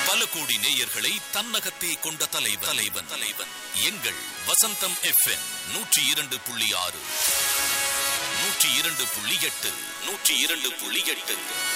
பல கோடி நேயர்களை தன்னகத்தே கொண்ட தலைவன் தலைவன் தலைவன் எங்கள் வசந்தம் எஃப்எம் நூற்றி இரண்டு புள்ளி ஆறு நூற்றி இரண்டு புள்ளி எட்டு நூற்றி இரண்டு புள்ளி எட்டு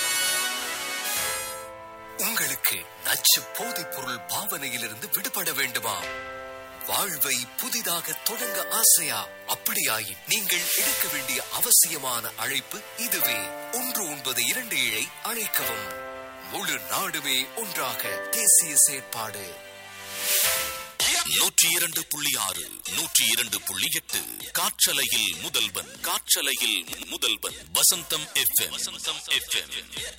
உங்களுக்கு நச்சு போதைப் பொருள் பாவனையிலிருந்து விடுபட வேண்டுமா வாழ்வை புதிதாக தொடங்க ஆசையா அப்படியாயின் நீங்கள் எடுக்க வேண்டிய அவசியமான அழைப்பு இதுவே ஒன்று ஒன்பது இரண்டு ஏழை அழைக்கவும் முழு நாடுமே ஒன்றாக தேசிய செயற்பாடு நூற்றி இரண்டு புள்ளி ஆறு நூற்றி இரண்டு புள்ளி எட்டு காற்றலையில் முதல்வன் காற்றலையில் முதல்வன் Vasantham FM Vasantham FM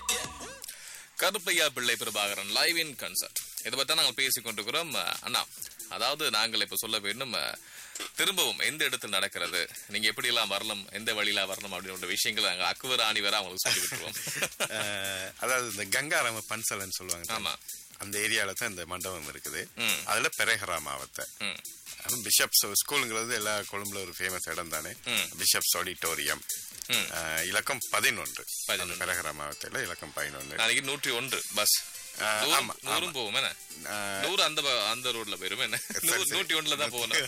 Karuppaiya Pillai Prabhakaran live in concert இதை பத்தி நாங்கள் பேசிக் கொண்டிருக்கிறோம் அஹ், அண்ணா அதாவது நாங்கள் இப்ப சொல்ல வேண்டும் அஹ், திரும்பவும் எந்த இடத்தில் நடக்கிறது நீங்க எப்படி எல்லாம் வரலாம் எந்த வழியில வரணும் அப்படின்ற விஷயங்களை நாங்கள் அக்குவர் ஆணி வர அவங்களுக்கு சொல்லி விட்டுருவோம் அஹ், அதாவது இந்த கங்காராம பன்சலன்னு சொல்லுவாங்க ஆமா. அந்த ஏரியால தான் இந்த மண்டபம் இருக்குது ம். அதுல பெரேகரா மாவட்ட ம். பிஷப்ஸ் ஸ்கூலுங்கிறது எல்லா கொழும்புல ஒரு ஃபேமஸ் இடம் தானே ம். பிஷப்ஸ் ஆடிட்டோரியம் ம். அஹ், இலக்கம் பதினொன்று பதினொன்று. பெரகரா மாவட்டத்தில் இலக்கம் பதினொன்று நாளைக்கு நூற்றி ஒன்று பஸ் அஹ், நூறு- ஆமா, நூறும் ஆமா. போகும் என்ன அஹ், நூறு அந்த ப- அந்த ரோட்ல போயிரும் என்ன நூறு- சரி. நூற்றி ஒண்ணுல தான் போகணும்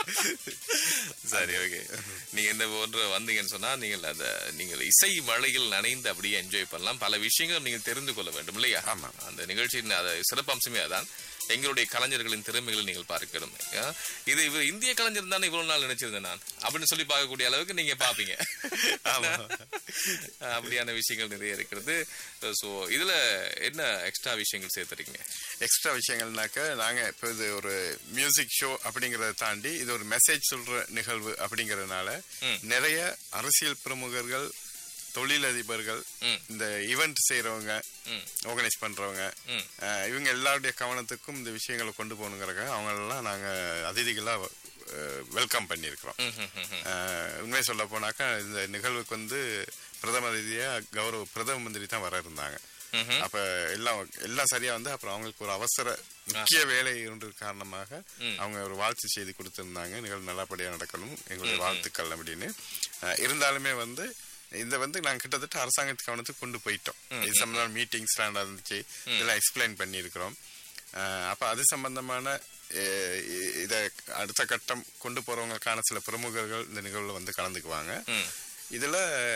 சரி ஓகே நீங்க இந்த போன்ற வந்தீங்கன்னு சொன்னா நீங்கள் அத நீங்கள் இசை மழையில் நனைந்து அப்படியே என்ஜாய் பண்ணலாம் பல விஷயங்களும் நீங்கள் தெரிந்து கொள்ள வேண்டும் இல்லையா ஆமா. அந்த நிகழ்ச்சியின் அத சிறப்பம்சமே அதான் எங்களுடைய கலைஞர்களின் திறமைகளை நீங்கள் பார்க்கணும் ஆ? இது இவர் இந்திய கலைஞர் தானே இவ்வளவு நாள் நினைச்சிருந்தேன் நான் அப்படின்னு சொல்லி பார்க்கக்கூடிய அளவுக்கு நீங்க பாப்பீங்க ஆமா. அப்படியான விஷயங்கள் நிறைய இருக்கிறது சோ இதுல என்ன எக்ஸ்ட்ரா விஷயங்கள் சேர்த்துறீங்க எக்ஸ்ட்ரா விஷயங்கள்னாக்க நாங்க இப்போ இது ஒரு மியூசிக் ஷோ அப்படிங்கறத தாண்டி இது ஒரு மெசேஜ் சொல்ற நிகழ்வு அப்படிங்கறதுனால ம். நிறைய அரசியல் பிரமுகர்கள் தொழிலதிபர்கள் ம். இந்த ஈவெண்ட் செய்யறவங்க ம். ஆர்கனைஸ் பண்றவங்க ம். அஹ், இவங்க எல்லாருடைய கவனத்துக்கும் இந்த விஷயங்களை கொண்டு போகணுங்கிறக்க அவங்களெல்லாம் நாங்க அதிதிகளா வெல்கம் பண்ணியிருக்கிறோம் ம், ம், ம், ம். அஹ், உண்மையை சொல்ல போனாக்கா இந்த நிகழ்வுக்கு வந்து பிரதம அதிதியா கௌரவ பிரதம மந்திரி தான் வர இருந்தாங்க ம்ஹும். அப்ப எல்லாம் எல்லாம் சரியா வந்து அப்புறம் அவங்களுக்கு ஒரு அவசர முக்கிய வேலை ஒன்று காரணமாக அவங்க ஒரு வாழ்த்து செய்தி கொடுத்திருந்தாங்க நிகழ்வு நல்லபடியா நடக்கணும் எங்களுடைய வாழ்த்துக்கள் அப்படின்னு அஹ், இருந்தாலுமே வந்து இதை வந்து நாங்க கிட்டத்தட்ட அரசாங்கத்து கவனத்துக்கு கொண்டு போயிட்டோம் இது சம்பந்தமான மீட்டிங்ஸ் நடந்துச்சு இதெல்லாம் எக்ஸ்பிளைன் பண்ணியிருக்கிறோம் அஹ், அப்ப அது சம்பந்தமான அஹ், இ- இத அடுத்த கட்டம் கொண்டு போறவங்களுக்கான சில பிரமுகர்கள் இந்த நிகழ்வுல வந்து கலந்துக்குவாங்க ம். இதுல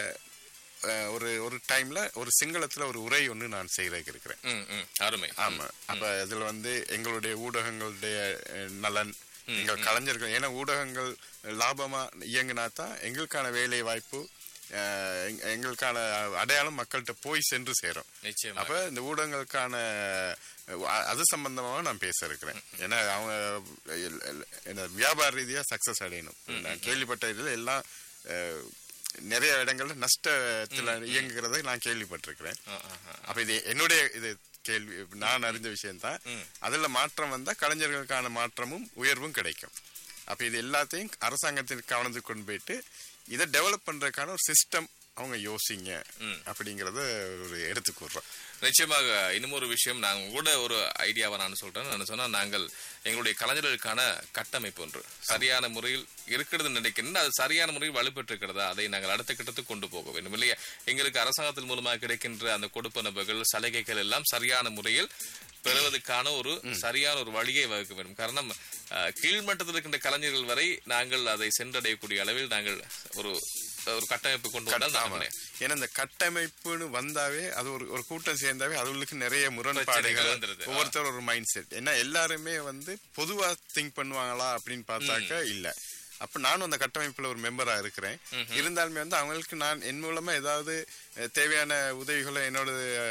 அஹ், ஒரு ஒரு டைம்ல ஒரு சிங்களத்துல ஒரு உரை ஒன்று நான் செய்யறதுக்கு இருக்கிறேன் ம், ம். அருமை ஆமா அப்ப இதுல வந்து எங்களுடைய ஊடகங்களுடைய அஹ், நலன் எங்கள் கலைஞர்கள் ஏன்னா ஊடகங்கள் லாபமா இயங்கினா தான் எங்களுக்கான வேலை வாய்ப்பு அஹ், எங்க- எங்களுக்கான அடையாளம் மக்கள்கிட்ட போய் சென்று சேரும் நிச்சயமா அப்ப இந்த ஊடகங்களுக்கான அஹ், அது சம்பந்தமாக நான் பேச இருக்கிறேன் ஏன்னா அவங்க எல்- எல்- என்ன வியாபார ரீதியா சக்சஸ் அடையணும் நான் கேள்விப்பட்ட இதுல எல்லாம் அஹ், நிறைய இடங்கள்ல நஷ்டத்துல இயங்குகிறதை நான் கேள்விப்பட்டிருக்கிறேன் ஆ, ஆ, ஆ. அப்ப இது என்னுடைய இது கேள்வி நான் அறிந்த விஷயம் தான் அதுல மாற்றம் வந்தா கலைஞர்களுக்கான மாற்றமும் உயர்வும் கிடைக்கும் அப்ப இது எல்லாத்தையும் அரசாங்கத்தின் கவனத்துக்கு கொண்டு போயிட்டு இதை டெவலப் பண்றதுக்கான ஒரு சிஸ்டம் அவங்க யோசிங்க அப்படிங்கறத ஒரு எடுத்து கூறுறோம் நிச்சயமாக இன்னும் ஒரு விஷயம் நாங்க கூட ஒரு ஐடியாவை நான் சொல்றேன் நான் சொன்னா நாங்கள் எங்களுடைய கலைஞர்களுக்கான கட்டமைப்பு ஒன்று சரியான முறையில் இருக்கிறது நினைக்கிறேன் அது சரியான முறையில் வலுப்பெற்றிருக்கிறதா அதை நாங்கள் அடுத்த கட்டத்துக்கு கொண்டு போக வேண்டும் இல்லையா எங்களுக்கு அரசாங்கத்தின் மூலமாக கிடைக்கின்ற அந்த கொடுப்பனவுகள் சலுகைகள் எல்லாம் சரியான முறையில் பெறுவதற்கான ஒரு சரியான ஒரு வழியை வகுக்க வேண்டும் காரணம் அஹ், கீழ்மட்டத்தில் இருக்கின்ற கலைஞர்கள் வரை நாங்கள் அதை சென்றடையக்கூடிய அளவில் நாங்கள் ஒரு ஒரு கட்டமைப்பு கொண்டு வந்தால் ஆமா. நாங்கள் ஏன்னா இந்த கட்டமைப்புன்னு வந்தாவே அது ஒரு ஒரு கூட்டம் சேர்ந்தாவே அதுகளுக்கு நிறைய முரண்பாடுகள் பிரச்சனைகள் வந்துருது. ஆ. ஒவ்வொருத்தர் ஒரு மைண்ட் செட் ஏன்னா எல்லாருமே வந்து பொதுவா திங்க் பண்ணுவாங்களா அப்படின்னு பார்த்தாக்க இல்ல அப்ப நானும் அந்த கட்டமைப்புல ஒரு மெம்பரா இருக்கிறேன் இருந்தாலுமே வந்து அவங்களுக்கு நான் என் மூலமா ஏதாவது அஹ், தேவையான உதவிகளோ என்னோட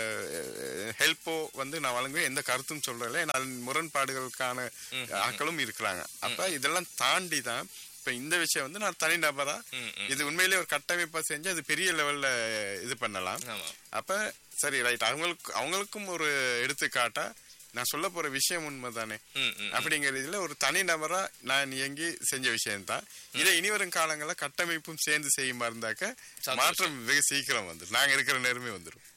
ஹெல்ப்போ வந்து நான் வழங்குவேன் எந்த கருத்தும் சொல்றேன் ஏன்னா அதன் முரண்பாடுகளுக்கான ஆட்களும் இருக்கிறாங்க அப்ப இதெல்லாம் தாண்டி தான் இப்ப இந்த விஷயம் வந்து நான் தனிநபரா இது உண்மையிலேயே ஒரு கட்டமைப்பா செஞ்சு அது பெரிய லெவல்ல இது பண்ணலாம் ஆமா அப்ப சரி ரைட் அவங்களுக்கு அவங்களுக்கும் ஒரு எடுத்துக்காட்டா நான் சொல்ல போற விஷயம் உண்மைதானே ம், ம், அப்படிங்கிற இதுல ஒரு தனி நபரா நான் இயங்கி செஞ்ச விஷயம் தான் இதை இனி வரும் காலங்களில் கட்டமைப்பும் சேர்ந்து செய்யுமா இருந்தாக்க மாற்றம் வெகு சீக்கிரம் வந்துடும் நாங்க இருக்கிற நேரமே வந்துடும்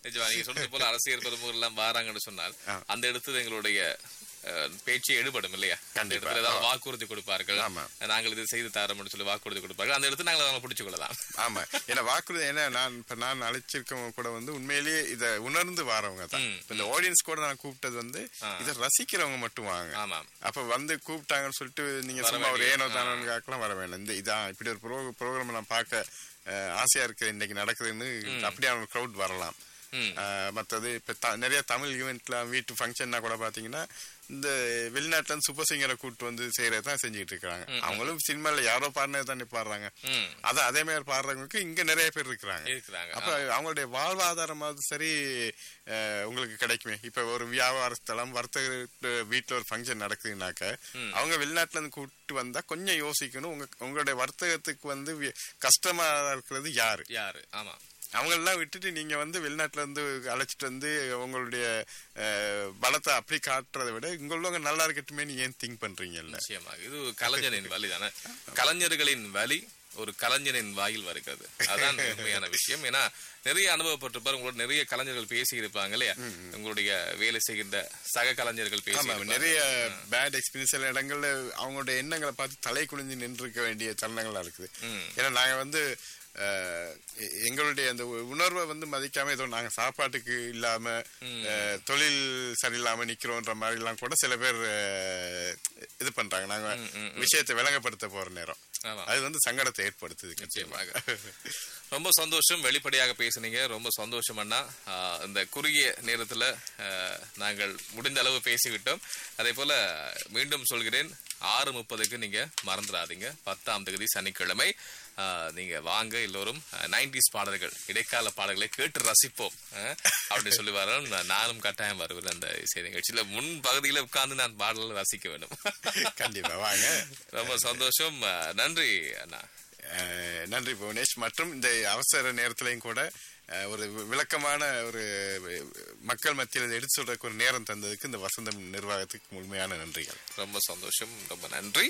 நிஜமா நீங்க சொன்னது போல அரசியல் பிரமுகர் எல்லாம் வாராங்கன்னு சொன்னால் ஆ. அந்த இடத்துல எங்களுடைய அஹ், பேச்சு எடுபடும் இல்லையா அந்த கண்டிப்பா. இடத்துல ஏதாவது ஆ. வாக்குறுதி கொடுப்பார்கள் ஆமா. நாங்கள் இது செய்து தரோம்னு சொல்லி வாக்குறுதி கொடுப்பார்கள் அந்த இடத்துல நாங்கள் அவங்களை பிடிச்சு கொள்ளலாம் ஆமா ஏன்னா வாக்குறுதி ஏன்னா நான் இப்ப நான் அழைச்சிருக்கவங்க கூட வந்து உண்மையிலேயே இத உணர்ந்து வாரவங்க தான் ம், இப்ப இந்த ஆடியன்ஸ் கூட நான் கூப்பிட்டது வந்து ஆ. இத ரசிக்கிறவங்க மட்டும் வாங்க ஆமாம் அப்ப வந்து கூப்பிட்டாங்கன்னு சொல்லிட்டு நீங்க வர சும்மா ஒரு வேண்டிய- ஏனோ தானோன்னு காக்கலாம் வர வேண்டாம் இந்த இதான் இப்படி ஒரு ப்ரோ ப்ரோக்ராம் நான் பார்க்க அஹ், ஆசையா இருக்கு இன்னைக்கு நடக்குதுன்னு அப்படியான ஒரு க்ரௌட் வரலாம் ம். அஹ், மத்தது இப்ப த- நிறைய தமிழ் ஈவெண்ட்ல வீட்டு ஃபங்க்ஷன்னா கூட பாத்தீங்கன்னா இந்த வெளிநாட்டுல இருந்து சூப்பர் சிங்கரை கூப்பிட்டு வந்து செய்யறதான் செஞ்சுட்டு இருக்காங்க அவங்களும் சினிமால யாரோ பாடினது தானே பாடுறாங்க ம். அதான் அதே மாதிரி பாடுறவங்களுக்கு இங்க நிறைய பேர் இருக்கிறாங்க இருக்கிறாங்க அப்ப அவங்களுடைய வாழ்வாதாரமாவது சரி அஹ், உங்களுக்கு கிடைக்குமே இப்ப ஒரு வியாபார ஸ்தலம் வர்த்தக வீட்டுல ஒரு ஃபங்க்ஷன் நடக்குதுனாக்க அவங்க வெளிநாட்டுல இருந்து கூப்பிட்டு வந்தா கொஞ்சம் யோசிக்கணும் உங்க உங்களுடைய வர்த்தகத்துக்கு வந்து வி- கஷ்டமா இருக்கிறது யாரு யாரு ஆமா அவங்களெல்லாம் விட்டுட்டு நீங்க வந்து வெளிநாட்டுல இருந்து அழைச்சிட்டு வந்து உங்களுடைய அஹ், பலத்தை அப்படி காட்டுறதை விட இங்க உள்ளவங்க நல்லா இருக்கட்டுமே ஏன் திங்க் பண்றீங்கல்ல நிச்சயமாக இது கலைஞரின் வழி தானே கலைஞர்களின் வழி ஒரு கலைஞரின் வாயில் வருகிறது அதான் உண்மையான விஷயம் ஏன்னா நிறைய அனுபவப்பட்டிருப்பார் உங்களோட நிறைய கலைஞர்கள் பேசி இருப்பாங்க இல்லையா உங்களுடைய வேலை செய்கின்ற சக கலைஞர்கள் பேசி ஆமா இருப்பாங்க. நிறைய பேட் எக்ஸ்பீரியன்ஸ் சில இடங்கள்ல அவங்களோட எண்ணங்களை பார்த்து தலை குனிஞ்சு நின்றுக்க வேண்டிய தருணங்களா இருக்குது ம். ஏன்னா நாங்க வந்து அஹ், எ- எங்களுடைய அந்த உ- உணர்வை வந்து மதிக்காம ஏதோ நாங்க சாப்பாட்டுக்கு இல்லாம அஹ், தொழில் சரியில்லாம நிக்கிறோன்ற மாதிரி எல்லாம் கூட சில பேர் அஹ், இது பண்றாங்க நாங்க விஷயத்தை விளங்கப்படுத்த போற நேரம் ஆமா. அது வந்து சங்கடத்தை ஏற்படுத்துது நிச்சயமா நிச்சயமாக ரொம்ப சந்தோஷம் வெளிப்படையாக பேசுனீங்க ரொம்ப சந்தோஷம் அண்ணா ஆஹ் இந்த குறுகிய நேரத்துல ஆஹ் நாங்கள் முடிந்த அளவு பேசிவிட்டோம் அதே போல மீண்டும் சொல்கிறேன் ஆறு முப்பதுக்கு நீங்க மறந்துடாதீங்க பத்தாம் தேதி சனிக்கிழமை ஆஹ் நீங்க வாங்க எல்லோரும் நைன்டிஸ் பாடல்கள் இடைக்கால பாடல்களை கேட்டு ரசிப்போம் ஆஹ் அப்படி சொல்லி வரோம் நானும் கட்டாயம் வருவேன் அந்த இசை நிகழ்ச்சியில முன் பகுதியில உட்கார்ந்து நான் பாடல்களை ரசிக்க வேண்டும் கண்டிப்பா வாங்க ரொம்ப சந்தோஷம் ஆஹ் நன்றி அண்ணா அஹ் நன்றி புவனேஷ் மற்றும் இந்த அவசர நேரத்திலையும் கூட அஹ், ஒரு வி- விளக்கமான ஒரு வி- மக்கள் மத்தியில் எடுத்து சொல்றதுக்கு ஒரு நேரம் தந்ததுக்கு இந்த வசந்தம் நிர்வாகத்துக்கு முழுமையான நன்றிகள் ரொம்ப சந்தோஷம் ரொம்ப நன்றி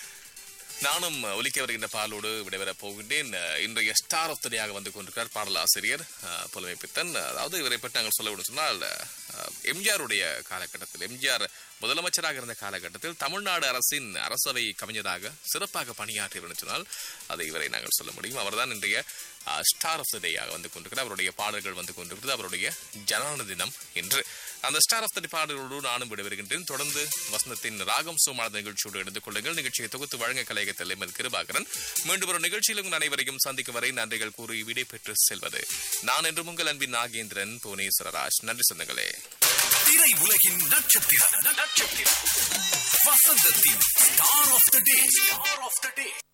நானும் ஒலிக்க வருகின்ற பாலோடு விடைபெறப் போகின்றேன் அஹ், இன்றைய ஸ்டார் ஆஃப் தனியாக வந்து கொண்டிருக்கிறார் பாடலாசிரியர் அஹ், புலமை பித்தன் அதாவது இவரை பற்றி நாங்கள் சொல்ல வேண்டும் சொன்னால் அஹ், எம்ஜிஆருடைய காலகட்டத்தில் எம்ஜிஆர் முதலமைச்சராக இருந்த காலகட்டத்தில் தமிழ்நாடு அரசின் அரசவை கவிஞராக சிறப்பாக பணியாற்றியவர் என்று சொன்னால் அதை இவரை நாங்கள் சொல்ல முடியும் அவர்தான் இன்றைய ஸ்டார் ஆஃப் த டேயாக வந்து கொண்டிருக்கிறார் அவருடைய பாடல்கள் வந்து கொண்டிருக்கிறது அவருடைய ஜனன தினம் என்று அந்த ஸ்டார் ஆஃப் த பாடல்களோடு நானும் விடைபெறுகின்றேன் தொடர்ந்து வசந்தத்தின் ராகம் சோமான நிகழ்ச்சியோடு இணைந்து கொள்ளுங்கள் நிகழ்ச்சியை தொகுத்து வழங்க கலையகத்தில் எம்எல் கிருபாகரன் மீண்டும் ஒரு நிகழ்ச்சியில் உங்கள் அனைவரையும் சந்திக்கும் வரை நன்றிகள் கூறி விடை பெற்று செல்வது நான் என்று உங்கள் அன்பின் நாகேந்திரன் புவனேஸ்வரராஜ் நன்றி சொந்தங்களே திரை உலகின் நட்சத்திரம் நட்சத்திரம் வசந்தத்தின் star of the day star of the day